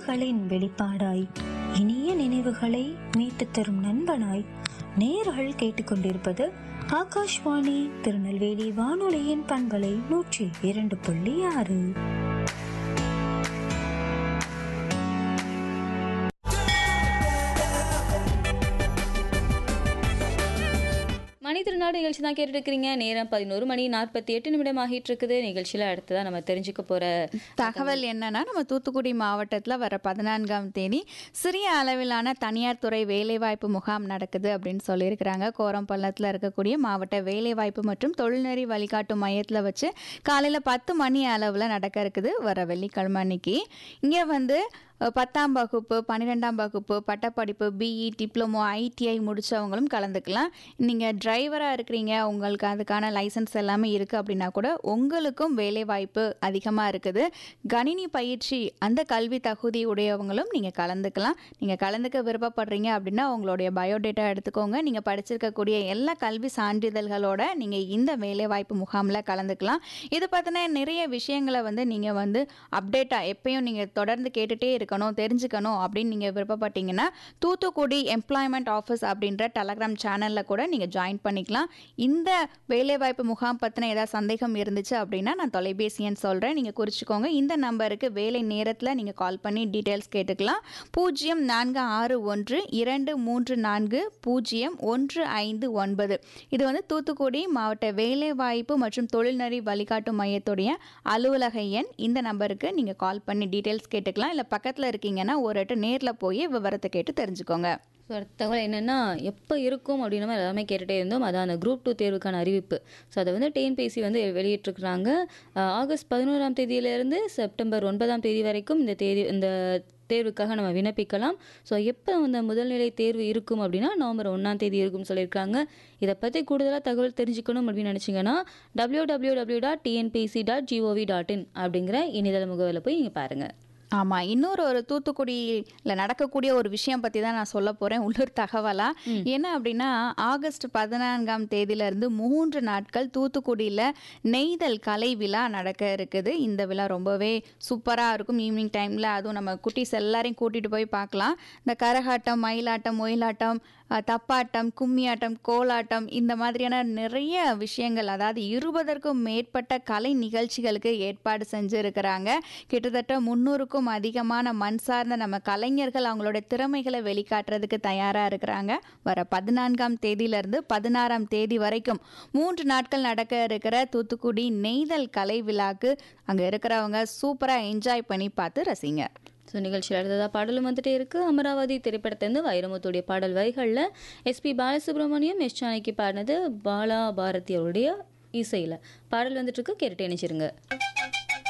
உணர்வுகளின் வெளிப்பாடாய் இனிய நினைவுகளை மீட்டுத் தரும் நண்பனாய் நேர்கள் கேட்டுக்கொண்டிருப்பது ஆகாஷ்வாணி திருநெல்வேலி வானொலியின் பண்பலை நூற்றி இரண்டு புள்ளி ஆறு மணி திருநாடு நிகழ்ச்சி தான் கேட்டுட்டு இருக்கிறீங்க நேரம் பதினோரு மணி நாற்பத்தி எட்டு நிமிடம் ஆகிட்டு இருக்குது நிகழ்ச்சியில் அடுத்ததான் நம்ம தெரிஞ்சுக்க போற தகவல் என்னன்னா நம்ம தூத்துக்குடி மாவட்டத்தில் வர பதினான்காம் தேதி சிறிய அளவிலான தனியார் துறை வேலைவாய்ப்பு முகாம் நடக்குது அப்படின்னு சொல்லியிருக்கிறாங்க கோரம்பள்ளத்தில் இருக்கக்கூடிய மாவட்ட வேலைவாய்ப்பு மற்றும் தொழில்நெறி வழிகாட்டும் மையத்தில் வச்சு காலையில் பத்து மணி அளவில் நடக்க இருக்குது வர வெள்ளிக்கிழமை அன்னைக்கு இங்கே வந்து அஹ், பத்தாம் வகுப்பு பன்னிரெண்டாம் வகுப்பு பட்டப்படிப்பு பிஇ டிப்ளமோ ஐடிஐ முடித்தவங்களும் கலந்துக்கலாம் நீங்கள் டிரைவராக இருக்கிறீங்க உங்களுக்கு அதுக்கான லைசன்ஸ் எல்லாமே இருக்குது அப்படின்னா கூட உங்களுக்கும் வேலைவாய்ப்பு அதிகமாக இருக்குது கணினி பயிற்சி அந்த கல்வி தகுதி உடையவங்களும் நீங்கள் கலந்துக்கலாம் நீங்கள் கலந்துக்க விருப்பப்படுறீங்க அப்படின்னா உங்களுடைய பயோடேட்டா எடுத்துக்கோங்க நீங்கள் படிச்சிருக்கக்கூடிய எல்லா கல்வி சான்றிதழ்களோட நீங்கள் இந்த வேலைவாய்ப்பு முகாமில் கலந்துக்கலாம் இது பற்றின நிறைய விஷயங்களை வந்து நீங்கள் வந்து அப்டேட்டாக எப்பயும் நீங்கள் தொடர்ந்து கேட்டுகிட்டே இருக்கணும் தெரிஞ்சுக்கணும் அப்படின்னு நீங்கள் விருப்பப்பட்டீங்கன்னா தூத்துக்குடி எம்ப்ளாய்மெண்ட் ஆஃபீஸ் அப்படின்ற டெலகிராம் சேனலில் கூட நீங்கள் ஜாயின் பண்ணிக்கலாம் இந்த வேலைவாய்ப்பு முகாம் பற்றின ஏதாவது சந்தேகம் இருந்துச்சு அப்படின்னா நான் தொலைபேசி எண் சொல்கிறேன் நீங்கள் குறிச்சிக்கோங்க இந்த நம்பருக்கு வேலை நேரத்தில் நீங்கள் கால் பண்ணி டீட்டெயில்ஸ் கேட்டுக்கலாம் பூஜ்ஜியம் நான்கு ஆறு ஒன்று இரண்டு மூன்று நான்கு பூஜ்ஜியம் ஒன்று ஐந்து ஒன்பது இது வந்து தூத்துக்குடி மாவட்ட வேலைவாய்ப்பு மற்றும் தொழில்நெறி வழிகாட்டும் மையத்துடைய அலுவலக எண் இந்த நம்பருக்கு நீங்கள் கால் பண்ணி டீட்டெயில்ஸ் கேட்டுக்கலாம் இல்லை பக்கத்தில் இருக்கீங்கன்னா ஒரு எட்டு நேரில் போய் விவரத்தை கேட்டு தெரிஞ்சுக்கோங்க ஸோ அடுத்த தகவல் என்னென்னா எப்போ இருக்கும் அப்படின்னு நம்ம எல்லாமே கேட்டுகிட்டே இருந்தோம் அதான் அந்த குரூப் டூ தேர்வுக்கான அறிவிப்பு ஸோ அதை வந்து டிஎன்பிஎஸ்சி வந்து வெளியிட்டிருக்கிறாங்க அஹ் ஆகஸ்ட் பதினோராம் தேதியிலேருந்து செப்டம்பர் ஒன்பதாம் தேதி வரைக்கும் இந்த தேதி இந்த தேர்வுக்காக நம்ம விண்ணப்பிக்கலாம் ஸோ எப்போ அந்த முதல்நிலை தேர்வு இருக்கும் அப்படின்னா நவம்பர் ஒன்றாம் தேதி இருக்கும்னு சொல்லியிருக்காங்க இதை பற்றி கூடுதலாக தகவல் தெரிஞ்சுக்கணும் அப்படின்னு நினச்சிங்கன்னா W W W dot TNPSC dot GOV dot in அப்படிங்கிற இணையதள முகவரில் போய் நீங்கள் பாருங்கள் ஆமாம் இன்னொரு ஒரு தூத்துக்குடியில் நடக்கக்கூடிய ஒரு விஷயம் பற்றி தான் நான் சொல்ல போகிறேன் உள்ளூர் தகவலாக என்ன அப்படின்னா ஆகஸ்ட் பதினான்காம் தேதியிலேருந்து மூன்று நாட்கள் தூத்துக்குடியில் நெய்தல் கலை விழா நடக்க இருக்குது இந்த விழா ரொம்பவே சூப்பராக இருக்கும் ஈவினிங் டைமில் அதுவும் நம்ம குட்டீஸ் எல்லாரையும் கூட்டிகிட்டு போய் பார்க்கலாம் இந்த கரகாட்டம் மயிலாட்டம் ஒயிலாட்டம் அஹ், தப்பாட்டம் கும்மியாட்டம் கோலாட்டம் இந்த மாதிரியான நிறைய விஷயங்கள் அதாவது இருபதற்கும் மேற்பட்ட கலை நிகழ்ச்சிகளுக்கு ஏற்பாடு செஞ்சுருக்கிறாங்க கிட்டத்தட்ட முந்நூறுக்கும் அதிகமான மண் சார்ந்த நம்ம கலைஞர்கள் அவங்களோட திறமைகளை வெளிக்காட்டுறதுக்கு தயாராக இருக்கிறாங்க வர பதினான்காம் தேதியிலிருந்து பதினாறாம் தேதி வரைக்கும் மூன்று நாட்கள் நடக்க இருக்கிற தூத்துக்குடி நெய்தல் கலை விழாக்கு அங்கே இருக்கிறவங்க சூப்பராக என்ஜாய் பண்ணி பார்த்து ரசிங்க ஸோ நிகழ்ச்சியில் அடுத்ததாக பாடலும் வந்துட்டே இருக்கு அமராவதி திரைப்படத்திலிருந்து வைரமுத்துடைய பாடல் வரிகளில் எஸ்பி பாலசுப்ரமணியம் எஸ் ஜானகி பாடினது பாலா பாரதி அவருடைய இசையில் பாடல் வந்துட்டு இருக்கு கேட்டுட்டு இணைச்சிருங்க